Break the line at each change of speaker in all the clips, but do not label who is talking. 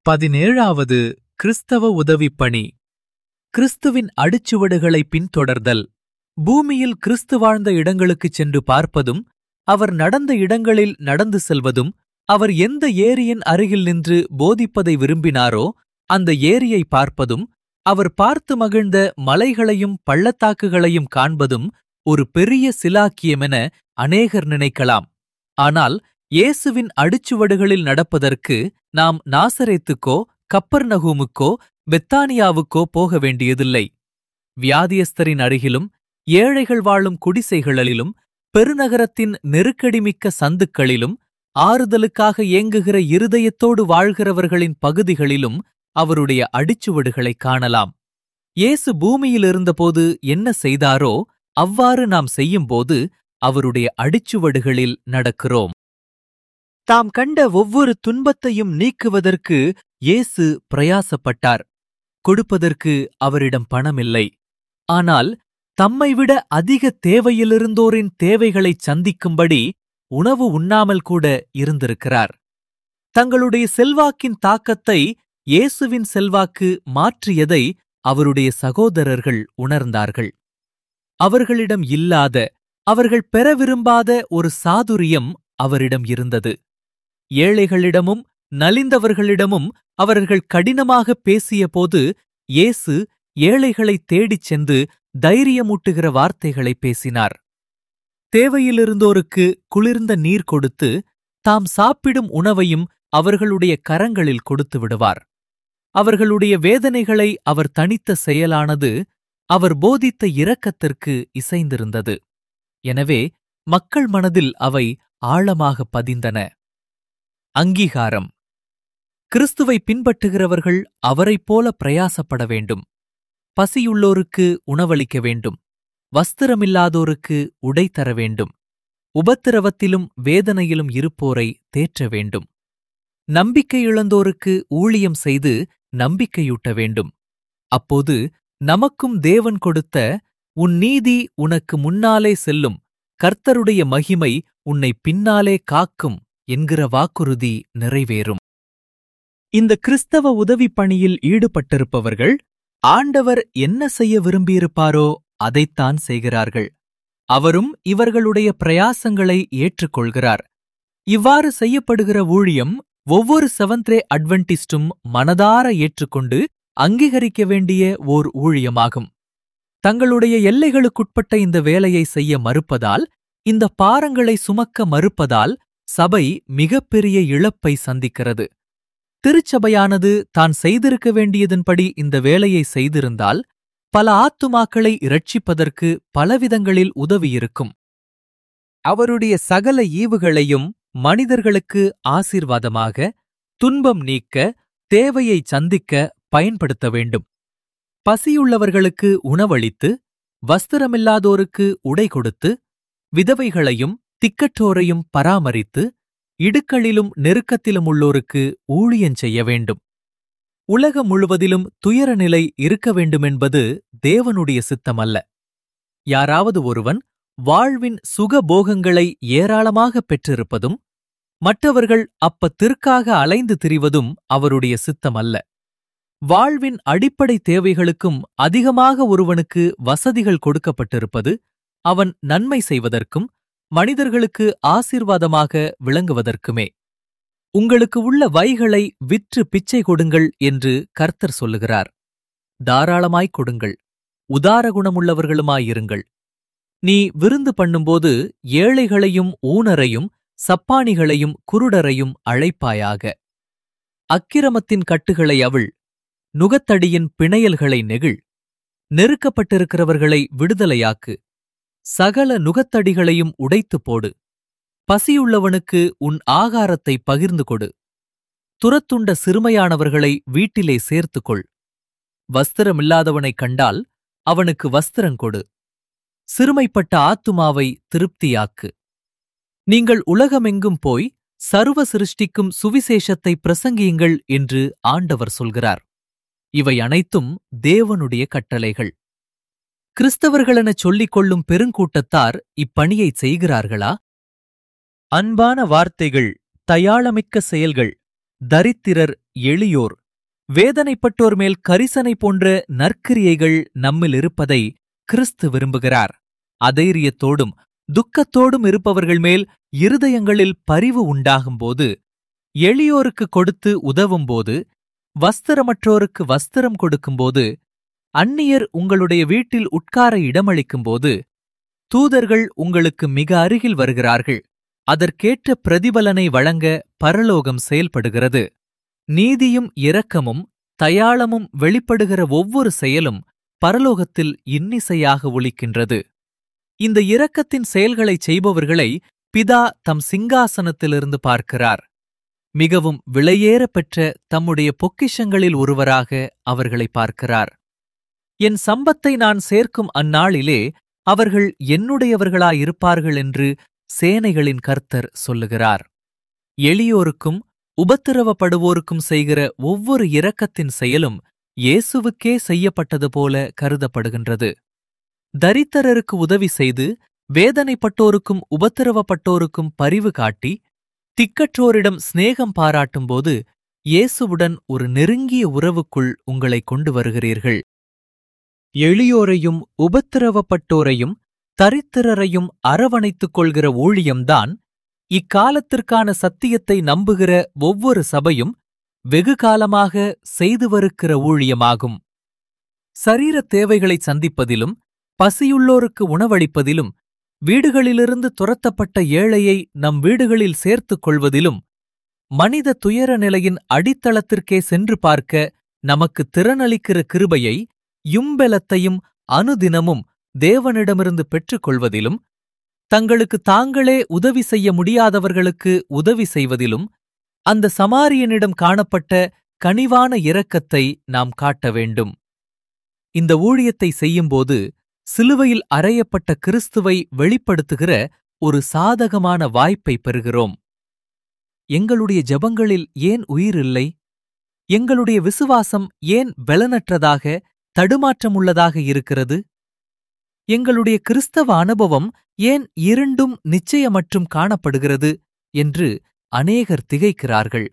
பதினேழாவது கிறிஸ்தவ உதவிப்பணி கிறிஸ்துவின் அடிச்சுவடுகளை பின்தொடர்தல் பூமியில் கிறிஸ்து வாழ்ந்த இடங்களுக்குச் சென்று பார்ப்பதும் அவர் நடந்த இடங்களில் நடந்து செல்வதும் அவர் எந்த ஏரியின் அருகில் நின்று போதிப்பதை விரும்பினாரோ அந்த ஏரியை பார்ப்பதும் அவர் பார்த்து மகிழ்ந்த மலைகளையும் பள்ளத்தாக்குகளையும் காண்பதும் ஒரு பெரிய சிலாக்கியமென அநேகர் நினைக்கலாம் ஆனால் இயேசுவின் அடிச்சுவடுகளில் நடப்பதற்கு நாம் நாசரேத்துக்கோ கப்பர்நகூமுக்கோ பெத்தானியாவுக்கோ போக வேண்டியதில்லை வியாதியஸ்தரின் அருகிலும் ஏழைகள் வாழும் குடிசைகளிலும் பெருநகரத்தின் நெருக்கடிமிக்க சந்துக்களிலும் ஆறுதலுக்காக ஏங்குகிற இருதயத்தோடு வாழ்கிறவர்களின் பகுதிகளிலும் அவருடைய அடிச்சுவடுகளைக் காணலாம் இயேசு பூமியில் இருந்தபோது என்ன செய்தாரோ அவ்வாறு நாம் செய்யும்போது அவருடைய அடிச்சுவடுகளில் நடக்கிறோம் தாம் கண்ட ஒவ்வொரு துன்பத்தையும் நீக்குவதற்கு இயேசு பிரயாசப்பட்டார் கொடுப்பதற்கு அவரிடம் பணமில்லை ஆனால் தம்மைவிட அதிக தேவையிலிருந்தோரின் தேவைகளைச் சந்திக்கும்படி உணவு உண்ணாமல் கூட இருந்திருக்கிறார் தங்களுடைய செல்வாக்கின் தாக்கத்தை இயேசுவின் செல்வாக்கு மாற்றியதை அவருடைய சகோதரர்கள் உணர்ந்தார்கள் அவர்களிடம் இல்லாத அவர்கள் பெற விரும்பாத ஒரு சாதுரியம் அவரிடம் இருந்தது ஏழைகளிடமும் நலிந்தவர்களிடமும் அவர்கள் கடினமாக பேசியபோது இயேசு ஏழைகளைத் தேடிச் சென்று தைரியமூட்டுகிற வார்த்தைகளை பேசினார் தேவையிலிருந்தோருக்கு குளிர்ந்த நீர் கொடுத்து தாம் சாப்பிடும் உணவையும் அவர்களுடைய கரங்களில் கொடுத்து விடுவார் அவர்களுடைய வேதனைகளை அவர் தனித்த செயலானது அவர் போதித்த இரக்கத்திற்கு இசைந்திருந்தது எனவே மக்கள் மனதில் அவை ஆழமாக பதிந்தன அங்கீகாரம் கிறிஸ்துவை பின்பற்றுகிறவர்கள் அவரைப் போல பிரயாசப்பட வேண்டும் பசியுள்ளோருக்கு உணவளிக்க வேண்டும் வஸ்திரமில்லாதோருக்கு உடை தர வேண்டும் உபத்திரவத்திலும் வேதனையிலும் இருப்போரை தேற்ற வேண்டும் நம்பிக்கை இழந்தோருக்கு ஊழியம் செய்து நம்பிக்கையூட்ட வேண்டும் அப்போது நமக்கும் தேவன் கொடுத்த உன் நீதி உனக்கு முன்னாலே செல்லும் கர்த்தருடைய மகிமை உன்னை பின்னாலே காக்கும் என்கிற வாக்குறுதி நிறைவேறும் இந்த கிறிஸ்தவ உதவிப் பணியில் ஈடுபட்டிருப்பவர்கள் ஆண்டவர் என்ன செய்ய விரும்பியிருப்பாரோ அதைத்தான் செய்கிறார்கள் அவரும் இவர்களுடைய பிரயாசங்களை ஏற்றுக்கொள்கிறார் இவ்வாறு செய்யப்படுகிற ஊழியம் ஒவ்வொரு செவன்த்ரே அட்வென்டிஸ்டும் மனதார ஏற்றுக்கொண்டு அங்கீகரிக்க வேண்டிய ஓர் ஊழியமாகும் தங்களுடைய எல்லைகளுக்குட்பட்ட இந்த வேலையை செய்ய மறுப்பதால் இந்த பாரங்களை சுமக்க மறுப்பதால் சபை மிகப்பெரிய இழப்பை சந்திக்கிறது திருச்சபையானது தான் செய்திருக்க வேண்டியதன்படி இந்த வேலையை செய்திருந்தால் பல ஆத்துமாக்களை இரட்சிப்பதற்கு பலவிதங்களில் உதவியிருக்கும் அவருடைய சகல ஈவுகளையும் மனிதர்களுக்கு ஆசீர்வாதமாக துன்பம் நீக்க தேவையை சந்திக்க பயன்படுத்த வேண்டும் பசியுள்ளவர்களுக்கு உணவளித்து வஸ்திரமில்லாதோருக்கு உடை கொடுத்து விதவைகளையும் திக்கற்றோரையும் பராமரித்து இடுக்களிலும் நெருக்கத்திலும் உள்ளோருக்கு ஊழியஞ் செய்ய வேண்டும் உலகம் முழுவதிலும் துயர நிலை இருக்க வேண்டுமென்பது தேவனுடைய சித்தமல்ல யாராவது ஒருவன் வாழ்வின் சுகபோகங்களை ஏராளமாகப் பெற்றிருப்பதும் மற்றவர்கள் அப்பத்திற்காக அலைந்து திரிவதும் அவருடைய சித்தமல்ல வாழ்வின் அடிப்படை தேவைகளுக்கும் அதிகமாக ஒருவனுக்கு வசதிகள் கொடுக்கப்பட்டிருப்பது அவன் நன்மை செய்வதற்கும் மனிதர்களுக்கு ஆசீர்வாதமாக விளங்குவதற்குமே உங்களுக்கு உள்ள வைகளை விற்று பிச்சை கொடுங்கள் என்று கர்த்தர் சொல்லுகிறார் தாராளமாய்க் கொடுங்கள் உதார குணமுள்ளவர்களுமாயிருங்கள் நீ விருந்து பண்ணும்போது ஏழைகளையும் ஊனரையும் சப்பானிகளையும் குருடரையும் அழைப்பாயாக அக்கிரமத்தின் கட்டுகளை அவள் நுகத்தடியின் பிணையல்களை நெகிழ் நெருக்கப்பட்டிருக்கிறவர்களை விடுதலையாக்கு சகல நுகத்தடிகளையும் உடைத்துப் போடு பசியுள்ளவனுக்கு உன் ஆகாரத்தை பகிர்ந்து கொடு துரத்துண்ட சிறுமையானவர்களை வீட்டிலே சேர்த்துக்கொள் வஸ்திரமில்லாதவனைக் கண்டால் அவனுக்கு வஸ்திரங்கொடு சிறுமைப்பட்ட ஆத்துமாவை திருப்தியாக்கு நீங்கள் உலகமெங்கும் போய் சர்வ சிருஷ்டிக்கும் சுவிசேஷத்தை பிரசங்கியுங்கள் என்று ஆண்டவர் சொல்கிறார் இவை அனைத்தும் தேவனுடைய கட்டளைகள் கிறிஸ்தவர்களெனச் சொல்லிக் கொள்ளும் பெருங்கூட்டத்தார் இப்பணியைச் செய்கிறார்களா அன்பான வார்த்தைகள் தயாளமிக்க செயல்கள் தரித்திரர் எளியோர் வேதனைப்பட்டோர் மேல் கரிசனை போன்ற நற்கிரியைகள் நம்மில் இருப்பதை கிறிஸ்து விரும்புகிறார் அதைரியத்தோடும் துக்கத்தோடும் இருப்பவர்கள் மேல் இருதயங்களில் பரிவு உண்டாகும்போது எளியோருக்கு கொடுத்து உதவும்போது வஸ்திரமற்றோருக்கு வஸ்திரம் கொடுக்கும்போது அந்நியர் உங்களுடைய வீட்டில் உட்கார இடமளிக்கும்போது தூதர்கள் உங்களுக்கு மிக அருகில் வருகிறார்கள் அதற்கேற்ற பிரதிபலனை வழங்க பரலோகம் செயல்படுகிறது நீதியும் இரக்கமும் தயாளமும் வெளிப்படுகிற ஒவ்வொரு செயலும் பரலோகத்தில் இன்னிசையாக ஒலிக்கின்றது இந்த இரக்கத்தின் செயல்களைச் செய்பவர்களை பிதா தம் சிங்காசனத்திலிருந்து பார்க்கிறார் மிகவும் விலையேற பெற்ற தம்முடைய பொக்கிஷங்களில் ஒருவராக அவர்களை பார்க்கிறார் என் சம்பத்தை நான் சேர்க்கும் அந்நாளிலே அவர்கள் என்னுடையவர்களாயிருப்பார்கள் என்று சேனைகளின் கர்த்தர் சொல்லுகிறார் எளியோருக்கும் உபத்திரவப்படுவோருக்கும் செய்கிற ஒவ்வொரு இரக்கத்தின் செயலும் இயேசுவுக்கே செய்யப்பட்டது போல கருதப்படுகின்றது தரித்திரருக்கு உதவி செய்து வேதனைப்பட்டோருக்கும் உபத்திரவப்பட்டோருக்கும் பரிவு காட்டி திக்கற்றோரிடம் சிநேகம் பாராட்டும்போது இயேசுவுடன் ஒரு நெருங்கிய உறவுக்குள் உங்களை கொண்டு வருகிறீர்கள் எளியோரையும் உபத்திரவப்பட்டோரையும் தரித்திரரையும் அரவணைத்துக் கொள்கிற ஊழியம்தான் இக்காலத்திற்கான சத்தியத்தை நம்புகிற ஒவ்வொரு சபையும் வெகு காலமாக செய்து வருகிற ஊழியமாகும் சரீர தேவைகளை சந்திப்பதிலும் பசியுள்ளோருக்கு உணவளிப்பதிலும் வீடுகளிலிருந்து துரத்தப்பட்ட ஏழையை நம் வீடுகளில் சேர்த்துக் கொள்வதிலும் மனித துயர நிலையின் அடித்தளத்திற்கே சென்று பார்க்க நமக்கு திறனளிக்கிற கிருபையை யும்பெலத்தையும் அனுதினமும் தேவனிடமிருந்து பெற்றுக்கொள்வதிலும் தங்களுக்கு தாங்களே உதவி செய்ய முடியாதவர்களுக்கு உதவி செய்வதிலும் அந்த சமாரியனிடம் காணப்பட்ட கனிவான இரக்கத்தை நாம் காட்ட வேண்டும் இந்த ஊழியத்தை செய்யும்போது சிலுவையில் அறையப்பட்ட கிறிஸ்துவை வெளிப்படுத்துகிற ஒரு சாதகமான வாய்ப்பை பெறுகிறோம் எங்களுடைய ஜெபங்களில் ஏன் உயிர் இல்லை எங்களுடைய விசுவாசம் ஏன் பலனற்றதாக தடுமாற்றமுள்ளதாக இருக்கிறது எங்களுடைய கிறிஸ்தவ அனுபவம் ஏன் இருண்டும் நிச்சயமற்றும் காணப்படுகிறது என்று அநேகர் திகைக்கிறார்கள்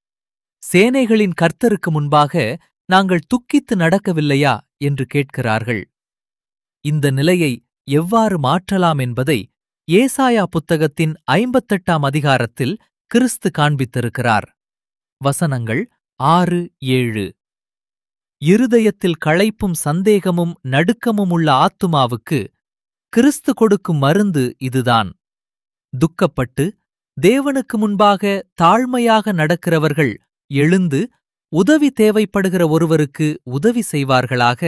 சேனைகளின் கர்த்தருக்கு முன்பாக நாங்கள் துக்கித்து நடக்கவில்லையா என்று கேட்கிறார்கள் இந்த நிலையை எவ்வாறு மாற்றலாம் என்பதை ஏசாயா புத்தகத்தின் ஐம்பத்தெட்டாம் அதிகாரத்தில் கிறிஸ்து காண்பித்திருக்கிறார் வசனங்கள் ஆறு ஏழு இருதயத்தில் களைப்பும் சந்தேகமும் நடுக்கமும் உள்ள ஆத்துமாவுக்கு கிறிஸ்து கொடுக்கும் மருந்து இதுதான் துக்கப்பட்டு தேவனுக்கு முன்பாக தாழ்மையாக நடக்கிறவர்கள் எழுந்து உதவி தேவைப்படுகிற ஒருவருக்கு உதவி செய்வார்களாக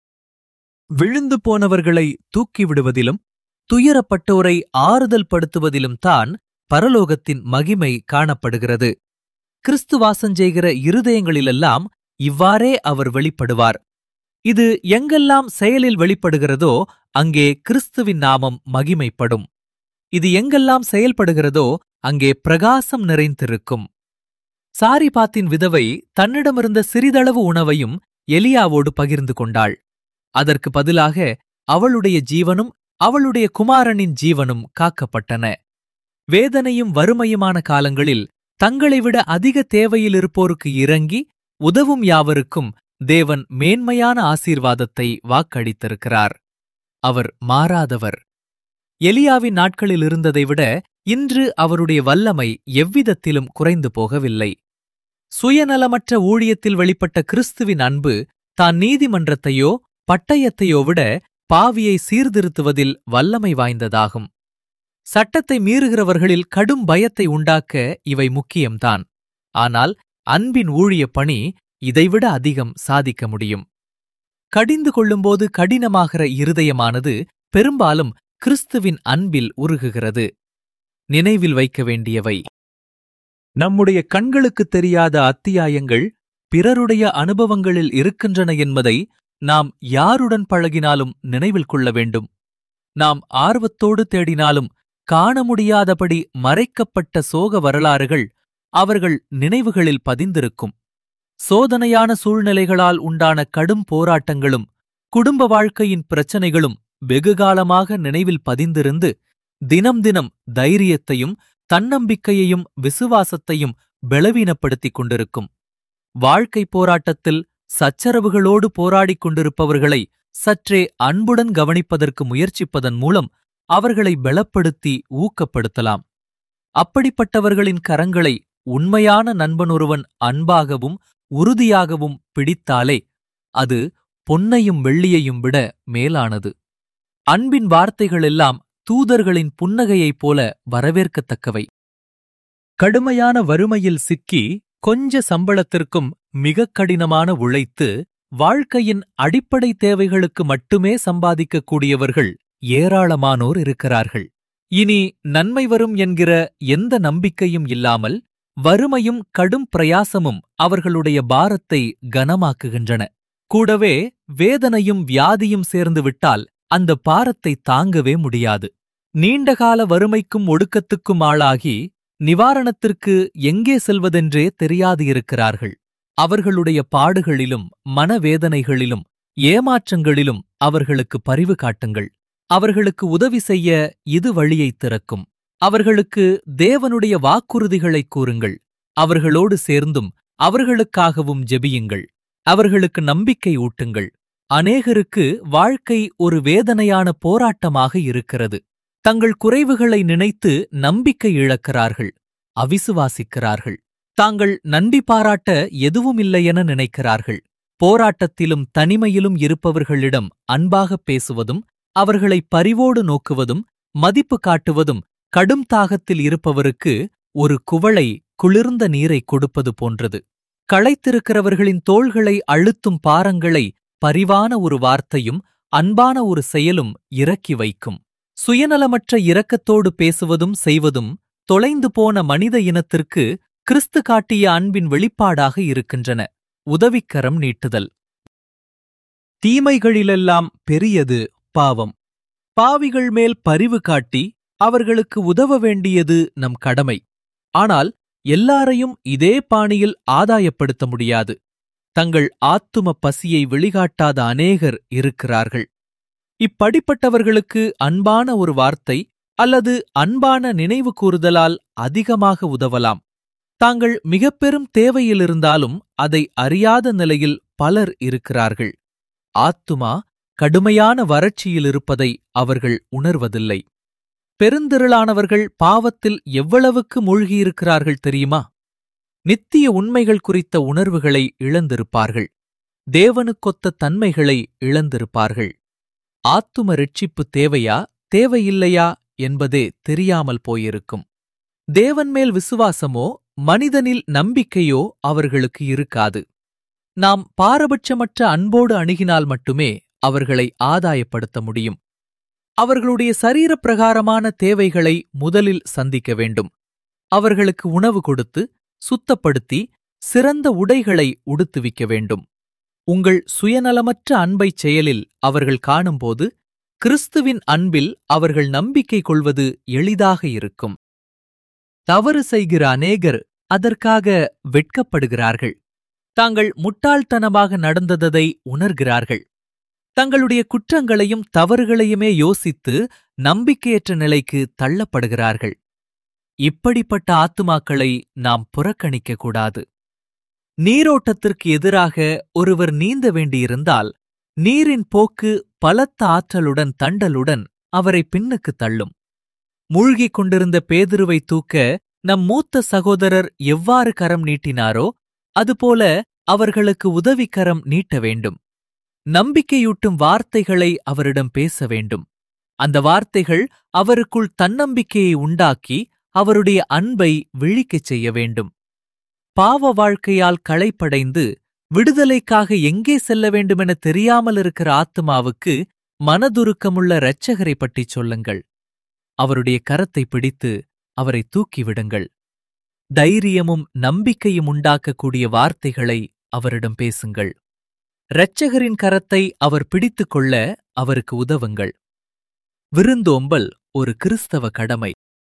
விழுந்து போனவர்களை தூக்கிவிடுவதிலும் துயரப்பட்டோரை ஆறுதல் படுத்துவதிலும் தான் பரலோகத்தின் மகிமை காணப்படுகிறது கிறிஸ்துவாசஞ்செய்கிற இருதயங்களிலெல்லாம் இவ்வாறே அவர் வெளிப்படுவார் இது எங்கெல்லாம் செயலில் வெளிப்படுகிறதோ அங்கே கிறிஸ்துவின் நாமம் மகிமைப்படும் இது எங்கெல்லாம் செயல்படுகிறதோ அங்கே பிரகாசம் நிறைந்திருக்கும் சாரிபாத்தின் விதவை தன்னிடமிருந்த சிறிதளவு உணவையும் எலியாவோடு பகிர்ந்து கொண்டாள் அதற்கு பதிலாக அவளுடைய ஜீவனும் அவளுடைய குமாரனின் ஜீவனும் காக்கப்பட்டன வேதனையும் வறுமையுமான காலங்களில் தங்களை விட அதிக தேவையில் இருப்போருக்கு இறங்கி உதவும் யாவருக்கும் தேவன் மேன்மையான ஆசீர்வாதத்தை வாக்களித்திருக்கிறார் அவர் மாறாதவர் எலியாவின் நாட்களில் இருந்ததை விட இன்று அவருடைய வல்லமை எவ்விதத்திலும் குறைந்து போகவில்லை சுயநலமற்ற ஊழியத்தில் வெளிப்பட்ட கிறிஸ்துவின் அன்பு தான் நீதிமன்றத்தையோ பட்டயத்தையோ விட பாவியை சீர்திருத்துவதில் வல்லமை வாய்ந்ததாகும் சட்டத்தை மீறுகிறவர்களில் கடும் பயத்தை உண்டாக்க இவை முக்கியம்தான் ஆனால் அன்பின் ஊழிய பணி இதைவிட அதிகம் சாதிக்க முடியும் கடிந்து கொள்ளும்போது கடினமாகிற இருதயமானது பெரும்பாலும் கிறிஸ்துவின் அன்பில் உருகுகிறது நினைவில் வைக்க வேண்டியவை நம்முடைய கண்களுக்குத் தெரியாத அத்தியாயங்கள் பிறருடைய அனுபவங்களில் இருக்கின்றன என்பதை நாம் யாருடன் பழகினாலும் நினைவில் கொள்ள வேண்டும் நாம் ஆர்வத்தோடு தேடினாலும் காண முடியாதபடி மறைக்கப்பட்ட சோக வரலாறுகள் அவர்கள் நினைவுகளில் பதிந்திருக்கும் சோதனையான சூழ்நிலைகளால் உண்டான கடும் போராட்டங்களும் குடும்ப வாழ்க்கையின் பிரச்சனைகளும் வெகுகாலமாக நினைவில் பதிந்திருந்து தினம் தினம் தைரியத்தையும் தன்னம்பிக்கையையும் விசுவாசத்தையும் பலவீனப்படுத்திக் கொண்டிருக்கும் வாழ்க்கை போராட்டத்தில் சச்சரவுகளோடு போராடிக் கொண்டிருப்பவர்களை சற்றே அன்புடன் கவனிப்பதற்கு முயற்சிப்பதன் மூலம் அவர்களை பலப்படுத்தி ஊக்கப்படுத்தலாம் அப்படிப்பட்டவர்களின் கரங்களை உண்மையான நண்பனொருவன் அன்பாகவும் உறுதியாகவும் பிடித்தாலே அது பொன்னையும் வெள்ளியையும் விட மேலானது அன்பின் வார்த்தைகளெல்லாம் தூதர்களின் புன்னகையைப் போல வரவேற்கத்தக்கவை கடுமையான வறுமையில் சிக்கி கொஞ்ச சம்பளத்திற்கும் மிகக் கடினமான உழைத்து வாழ்க்கையின் அடிப்படை தேவைகளுக்கு மட்டுமே சம்பாதிக்கக்கூடியவர்கள் ஏராளமானோர் இருக்கிறார்கள் இனி நன்மை வரும் என்கிற எந்த நம்பிக்கையும் இல்லாமல் வறுமையும் கடும் பிரயாசமும் அவர்களுடைய பாரத்தை கனமாக்குகின்றன கூடவே வேதனையும் வியாதியும் சேர்ந்து விட்டால் அந்த பாரத்தை தாங்கவே முடியாது நீண்டகால வறுமைக்கும் ஒடுக்கத்துக்கும் ஆளாகி நிவாரணத்திற்கு எங்கே செல்வதென்றே தெரியாது இருக்கிறார்கள் அவர்களுடைய பாடுகளிலும் மனவேதனைகளிலும் ஏமாற்றங்களிலும் அவர்களுக்கு பரிவு காட்டுங்கள் அவர்களுக்கு உதவி செய்ய இது வழியைத் திறக்கும் அவர்களுக்கு தேவனுடைய வாக்குறுதிகளைக் கூறுங்கள் அவர்களோடு சேர்ந்தும் அவர்களுக்காகவும் ஜெபியுங்கள் அவர்களுக்கு நம்பிக்கை ஊட்டுங்கள் அநேகருக்கு வாழ்க்கை ஒரு வேதனையான போராட்டமாக இருக்கிறது தங்கள் குறைவுகளை நினைத்து நம்பிக்கை இழக்கிறார்கள் அவிசுவாசிக்கிறார்கள் தாங்கள் நன்றி பாராட்ட எதுவுமில்லை என நினைக்கிறார்கள் போராட்டத்திலும் தனிமையிலும் இருப்பவர்களிடம் அன்பாகப் பேசுவதும் அவர்களை பரிவோடு நோக்குவதும் மதிப்பு காட்டுவதும் கடும் தாகத்தில் இருப்பவருக்கு ஒரு குவளை குளிர்ந்த நீரை கொடுப்பது போன்றது களைத்திருக்கிறவர்களின் தோள்களை அழுத்தும் பாரங்களை பரிவான ஒரு வார்த்தையும் அன்பான ஒரு செயலும் இறக்கி வைக்கும் சுயநலமற்ற இரக்கத்தோடு பேசுவதும் செய்வதும் தொலைந்து போன மனித இனத்திற்கு கிறிஸ்து காட்டிய அன்பின் வெளிப்பாடாக இருக்கின்றன உதவிக்கரம் நீட்டுதல் தீமைகளிலெல்லாம் பெரியது பாவம் பாவிகள் மேல் பரிவு காட்டி அவர்களுக்கு உதவ வேண்டியது நம் கடமை ஆனால் எல்லாரையும் இதே பாணியில் ஆதாயப்படுத்த முடியாது தங்கள் ஆத்தும பசியை வெளிகாட்டாத அநேகர் இருக்கிறார்கள் இப்படிப்பட்டவர்களுக்கு அன்பான ஒரு வார்த்தை அல்லது அன்பான நினைவு கூறுதலால் அதிகமாக உதவலாம் தாங்கள் மிகப் பெரும் தேவையிலிருந்தாலும் அதை அறியாத நிலையில் பலர் இருக்கிறார்கள் ஆத்துமா கடுமையான வறட்சியில் இருப்பதை அவர்கள் உணர்வதில்லை பெருந்திரளானவர்கள் பாவத்தில் எவ்வளவுக்கு மூழ்கியிருக்கிறார்கள் தெரியுமா நித்திய உண்மைகள் குறித்த உணர்வுகளை இழந்திருப்பார்கள் தேவனுக்கொத்த தன்மைகளை இழந்திருப்பார்கள் ஆத்தும ரட்சிப்பு தேவையா தேவையில்லையா என்பதே தெரியாமல் போயிருக்கும் தேவன் மேல் விசுவாசமோ மனிதனில் நம்பிக்கையோ அவர்களுக்கு இருக்காது நாம் பாரபட்சமற்ற அன்போடு அணுகினால் மட்டுமே அவர்களை ஆதாயப்படுத்த முடியும் அவர்களுடைய சரீரப்பிரகாரமான தேவைகளை முதலில் சந்திக்க வேண்டும் அவர்களுக்கு உணவு கொடுத்து சுத்தப்படுத்தி சிறந்த உடைகளை உடுத்துவிக்க வேண்டும் உங்கள் சுயநலமற்ற அன்பைச் செயலில் அவர்கள் காணும்போது கிறிஸ்துவின் அன்பில் அவர்கள் நம்பிக்கை கொள்வது எளிதாக இருக்கும் தவறு செய்கிற அநேகர் அதற்காக வெட்கப்படுகிறார்கள் தாங்கள் முட்டாள்தனமாக நடந்ததை உணர்கிறார்கள் தங்களுடைய குற்றங்களையும் தவறுகளையுமே யோசித்து நம்பிக்கையற்ற நிலைக்கு தள்ளப்படுகிறார்கள் இப்படிப்பட்ட ஆத்துமாக்களை நாம் புறக்கணிக்க கூடாது நீரோட்டத்திற்கு எதிராக ஒருவர் நீந்த வேண்டியிருந்தால் நீரின் போக்கு பலத்த ஆற்றலுடன் தண்டலுடன் அவரை பின்னுக்கு தள்ளும் மூழ்கிக் கொண்டிருந்த பேதுருவை தூக்க நம் மூத்த சகோதரர் எவ்வாறு கரம் நீட்டினாரோ அதுபோல அவர்களுக்கு உதவிக்கரம் நீட்ட வேண்டும் நம்பிக்கையூட்டும் வார்த்தைகளை அவரிடம் பேச வேண்டும் அந்த வார்த்தைகள் அவருக்குள் தன்னம்பிக்கையை உண்டாக்கி அவருடைய அன்பை விழிக்கச் செய்ய வேண்டும் பாவ வாழ்க்கையால் களைப்படைந்து விடுதலைக்காக எங்கே செல்ல வேண்டுமென தெரியாமல் இருக்கிற ஆத்மாவுக்கு மனதுருக்கமுள்ள இரட்சகரை பற்றிச் சொல்லுங்கள் அவருடைய கரத்தை பிடித்து அவரை தூக்கிவிடுங்கள் தைரியமும் நம்பிக்கையும் உண்டாக்கக்கூடிய வார்த்தைகளை அவரிடம் பேசுங்கள் இரட்சகரின் கரத்தை அவர் பிடித்துக் கொள்ள அவருக்கு உதவுங்கள் விருந்தோம்பல் ஒரு கிறிஸ்தவ கடமை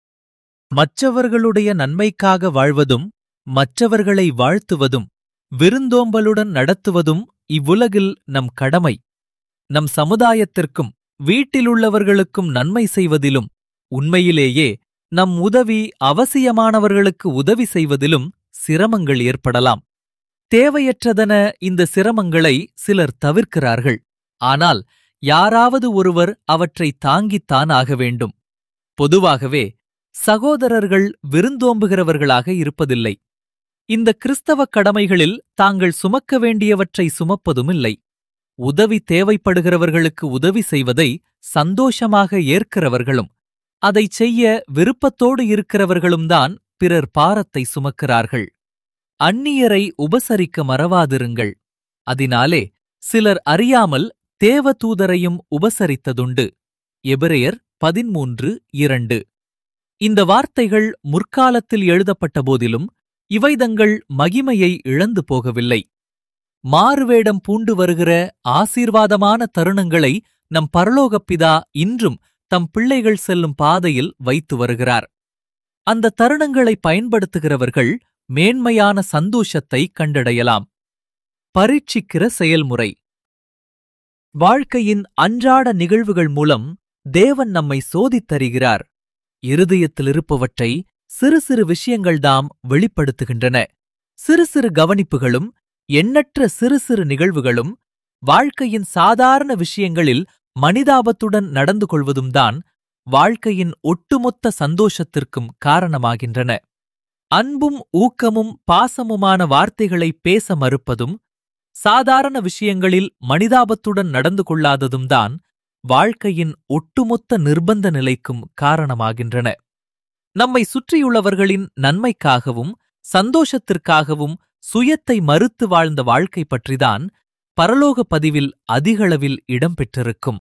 மற்றவர்களுடைய நன்மைக்காக வாழ்வதும் மற்றவர்களை வாழ்த்துவதும் விருந்தோம்பலுடன் நடத்துவதும் இவ்வுலகில் நம் கடமை நம் சமுதாயத்திற்கும் வீட்டிலுள்ளவர்களுக்கும் நன்மை செய்வதிலும் உண்மையிலேயே நம் உதவி அவசியமானவர்களுக்கு உதவி செய்வதிலும் சிரமங்கள் ஏற்படலாம் தேவையற்றதென இந்த சிரமங்களை சிலர் தவிர்க்கிறார்கள் ஆனால் யாராவது ஒருவர் அவற்றை தாங்கித்தான் ஆக வேண்டும் பொதுவாகவே சகோதரர்கள் விருந்தோம்புகிறவர்களாக இருப்பதில்லை இந்த கிறிஸ்தவ கடமைகளில் தாங்கள் சுமக்க வேண்டியவற்றை சுமப்பதும் இல்லை உதவி தேவைப்படுகிறவர்களுக்கு உதவி செய்வதை சந்தோஷமாக ஏற்கிறவர்களும் அதைச் செய்ய விருப்பத்தோடு இருக்கிறவர்களும் தான் பிறர் பாரத்தை சுமக்கிறார்கள் அந்நியரை உபசரிக்க மறவாதிருங்கள் அதனாலே சிலர் அறியாமல் தேவதூதரையும் உபசரித்ததுண்டு எபிரெயர் பதிமூன்று இரண்டு இந்த வார்த்தைகள் முற்காலத்தில் எழுதப்பட்ட போதிலும் இவை தங்கள் மகிமையை இழந்து போகவில்லை மாறுவேடம் பூண்டு வருகிற ஆசீர்வாதமான தருணங்களை நம் பரலோகப் பிதா இன்றும் தம் பிள்ளைகள் செல்லும் பாதையில் வைத்து வருகிறார் அந்த தருணங்களை பயன்படுத்துகிறவர்கள் மேன்மையான சந்தோஷத்தை கண்டடையலாம் பரீட்சிக்கிற செயல்முறை வாழ்க்கையின் அன்றாட நிகழ்வுகள் மூலம் தேவன் நம்மை சோதித்தருகிறார் இருதயத்திலிருப்பவற்றை சிறு சிறு விஷயங்கள்தாம் வெளிப்படுத்துகின்றன சிறு சிறு கவனிப்புகளும் எண்ணற்ற சிறு சிறு நிகழ்வுகளும் வாழ்க்கையின் சாதாரண விஷயங்களில் மனிதாபத்துடன் நடந்து கொள்வதும் தான் வாழ்க்கையின் ஒட்டுமொத்த சந்தோஷத்திற்கும் காரணமாகின்றன அன்பும் ஊக்கமும் பாசமுமான வார்த்தைகளை பேச மறுப்பதும் சாதாரண விஷயங்களில் மனிதாபத்துடன் நடந்து கொள்ளாததும் தான் வாழ்க்கையின் ஒட்டுமொத்த நிர்பந்த நிலைக்கும் காரணமாகின்றன நம்மை சுற்றியுள்ளவர்களின் நன்மைக்காகவும் சந்தோஷத்திற்காகவும் சுயத்தை மறுத்து வாழ்ந்த வாழ்க்கை பற்றிதான் பரலோக பதிவில் அதிகளவில் இடம்பெற்றிருக்கும்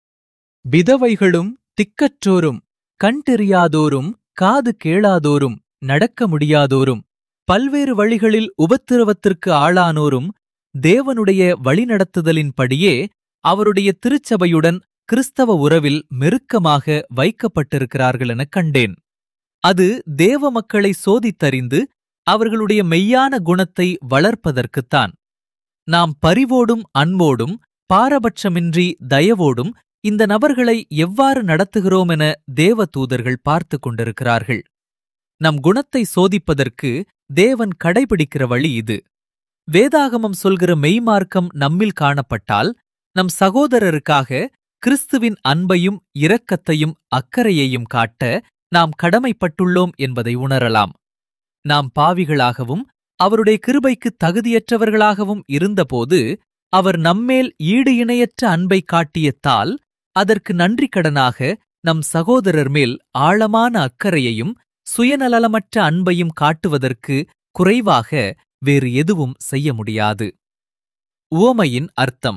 விதவைகளும் திக்கற்றோரும் கண் தெரியாதோரும் காது கேளாதோரும் நடக்க முடியாதோரும் பல்வேறு வழிகளில் உபத்திரவத்திற்கு ஆளானோரும் தேவனுடைய வழிநடத்துதலின்படியே அவருடைய திருச்சபையுடன் கிறிஸ்தவ உறவில் மெருக்கமாக வைக்கப்பட்டிருக்கிறார்கள் எனக் கண்டேன் அது தேவ மக்களை சோதித்தறிந்து அவர்களுடைய மெய்யான குணத்தை வளர்ப்பதற்குத்தான் நாம் பரிவோடும் அன்போடும் பாரபட்சமின்றி தயவோடும் இந்த நபர்களை எவ்வாறு நடத்துகிறோம் என தேவ தூதர்கள் பார்த்து கொண்டிருக்கிறார்கள் நம் குணத்தை சோதிப்பதற்கு தேவன் கடைபிடிக்கிற வழி இது வேதாகமம் சொல்கிற மெய்மார்க்கம் நம்மில் காணப்பட்டால் நம் சகோதரருக்காக கிறிஸ்துவின் அன்பையும் இரக்கத்தையும் அக்கறையையும் காட்ட நாம் கடமைப்பட்டுள்ளோம் என்பதை உணரலாம் நாம் பாவிகளாகவும் அவருடைய கிருபைக்கு தகுதியற்றவர்களாகவும் இருந்தபோது அவர் நம்மேல் ஈடு இணையற்ற அன்பை காட்டியத்தால் அதற்கு நன்றிக்கடனாக நம் சகோதரர் மேல் ஆழமான அக்கறையையும் சுயநலமற்ற அன்பையும் காட்டுவதற்கு குறைவாக வேறு எதுவும் செய்ய முடியாது உவமையின் அர்த்தம்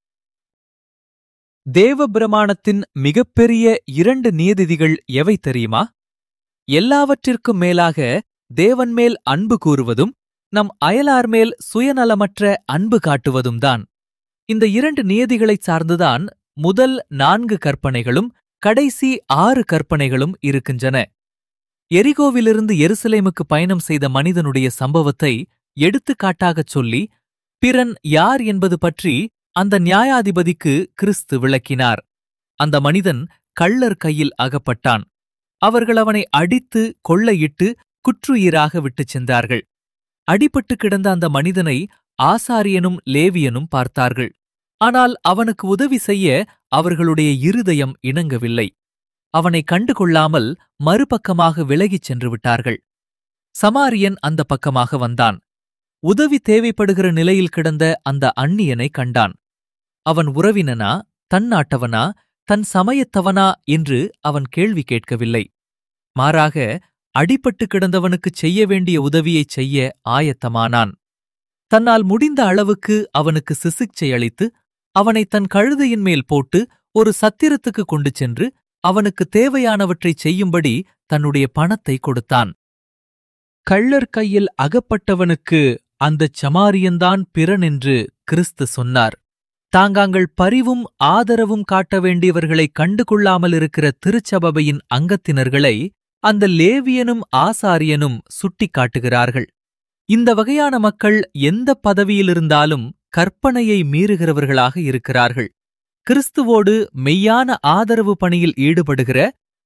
தேவபிரமாணத்தின் மிகப்பெரிய இரண்டு நியதிகள் எவை தெரியுமா எல்லாவற்றிற்கும் மேலாக தேவன் மேல் அன்பு கூறுவதும் நம் அயலார் மேல் சுயநலமற்ற அன்பு காட்டுவதும் தான் இந்த இரண்டு நியதிகளைச் சார்ந்துதான் முதல் நான்கு கற்பனைகளும் கடைசி ஆறு கற்பனைகளும் இருக்கின்றன எரிகோவிலிருந்து எருசலேமுக்கு பயணம் செய்த மனிதனுடைய சம்பவத்தை எடுத்துக்காட்டாகச் சொல்லி பிறன் யார் என்பது பற்றி அந்த நியாயாதிபதிக்கு கிறிஸ்து விளக்கினார் அந்த மனிதன் கள்ளர் கையில் அகப்பட்டான் அவர்கள் அவனை அடித்து கொள்ளையிட்டு குற்றுயிராக விட்டுச் சென்றார்கள் அடிபட்டு கிடந்த அந்த மனிதனை ஆசாரியனும் லேவியனும் பார்த்தார்கள் ஆனால் அவனுக்கு உதவி செய்ய அவர்களுடைய இருதயம் இணங்கவில்லை அவனை கண்டு கொள்ளாமல் மறுபக்கமாக விலகிச் சென்று விட்டார்கள் சமாரியன் அந்த பக்கமாக வந்தான் உதவி தேவைப்படுகிற நிலையில் கிடந்த அந்த அந்நியனை கண்டான் அவன் உறவினனா தன் நாட்டவனா தன் சமயத்தவனா என்று அவன் கேள்வி கேட்கவில்லை மாறாக அடிபட்டு கிடந்தவனுக்குச் செய்ய வேண்டிய உதவியைச் செய்ய ஆயத்தமானான் தன்னால் முடிந்த அளவுக்கு அவனுக்கு சிசிக்சை அளித்து அவனை தன் கழுதையின் மேல் போட்டு ஒரு சத்திரத்துக்கு கொண்டு சென்று அவனுக்கு தேவையானவற்றைச் செய்யும்படி தன்னுடைய பணத்தை கொடுத்தான் கள்ளர் கையில் அகப்பட்டவனுக்கு அந்தச் சமாரியன்தான் பிறன் என்று கிறிஸ்து சொன்னார் தாங்காங்கள் பரிவும் ஆதரவும் காட்ட வேண்டியவர்களை கண்டு கொள்ளாமல் இருக்கிற திருச்சபையின் அங்கத்தினர்களை அந்த லேவியனும் ஆசாரியனும் சுட்டிக் காட்டுகிறார்கள் இந்த வகையான மக்கள் எந்த பதவியிலிருந்தாலும் கற்பனையை மீறுகிறவர்களாக இருக்கிறார்கள் கிறிஸ்துவோடு மெய்யான ஆதரவு பணியில் ஈடுபடுகிற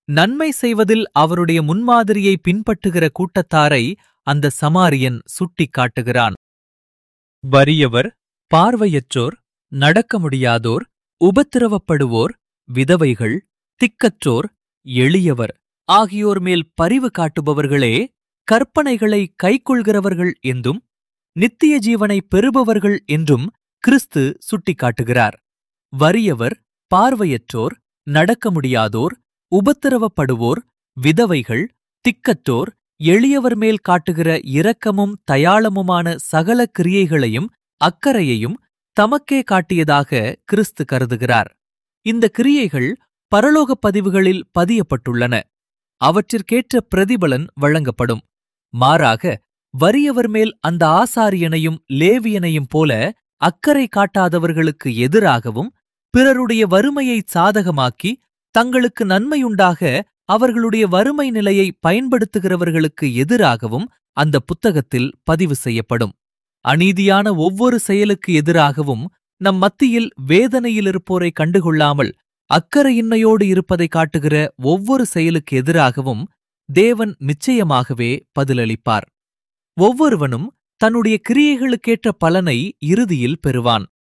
நன்மை செய்வதில் அவருடைய முன்மாதிரியை பின்பற்றுகிற கூட்டத்தாரை அந்த சமாரியன் சுட்டிக் காட்டுகிறான் வறியவர் பார்வையற்றோர் நடக்க முடியாதோர் உபத்திரவப்படுவோர் விதவைகள் திக்கற்றோர் எளியவர் ஆகியோர் மேல் பரிவு காட்டுபவர்களே கற்பனைகளை கைக்கொள்கிறவர்கள் என்றும் நித்திய ஜீவனை பெறுபவர்கள் என்றும் கிறிஸ்து சுட்டிக்காட்டுகிறார் வறியவர் பார்வையற்றோர் நடக்க முடியாதோர் உபத்திரவப்படுவோர் விதவைகள் திக்கற்றோர் எளியவர் மேல் காட்டுகிற இரக்கமும் தயாளமுமான சகல கிரியைகளையும் அக்கறையையும் தமக்கே காட்டியதாக கிறிஸ்து கருதுகிறார் இந்த கிரியைகள் பரலோகப் பதிவுகளில் பதியப்பட்டுள்ளன அவற்றிற்கேற்ற பிரதிபலன் வழங்கப்படும் மாறாக வறியவர் மேல் அந்த ஆசாரியனையும் லேவியனையும் போல அக்கறை காட்டாதவர்களுக்கு எதிராகவும் பிறருடைய வறுமையை சாதகமாக்கி தங்களுக்கு நன்மையுண்டாக அவர்களுடைய வறுமை நிலையை பயன்படுத்துகிறவர்களுக்கு எதிராகவும் அந்த புத்தகத்தில் பதிவு செய்யப்படும் அநீதியான ஒவ்வொரு செயலுக்கு எதிராகவும் நம் மத்தியில் வேதனையிலிருப்போரை கண்டுகொள்ளாமல் அக்கறையின்மையோடு இருப்பதை காட்டுகிற ஒவ்வொரு செயலுக்கு எதிராகவும் தேவன் நிச்சயமாகவே பதிலளிப்பார் ஒவ்வொருவனும் தன்னுடைய கிரியைகளுக்கேற்ற பலனை இறுதியில் பெறுவான்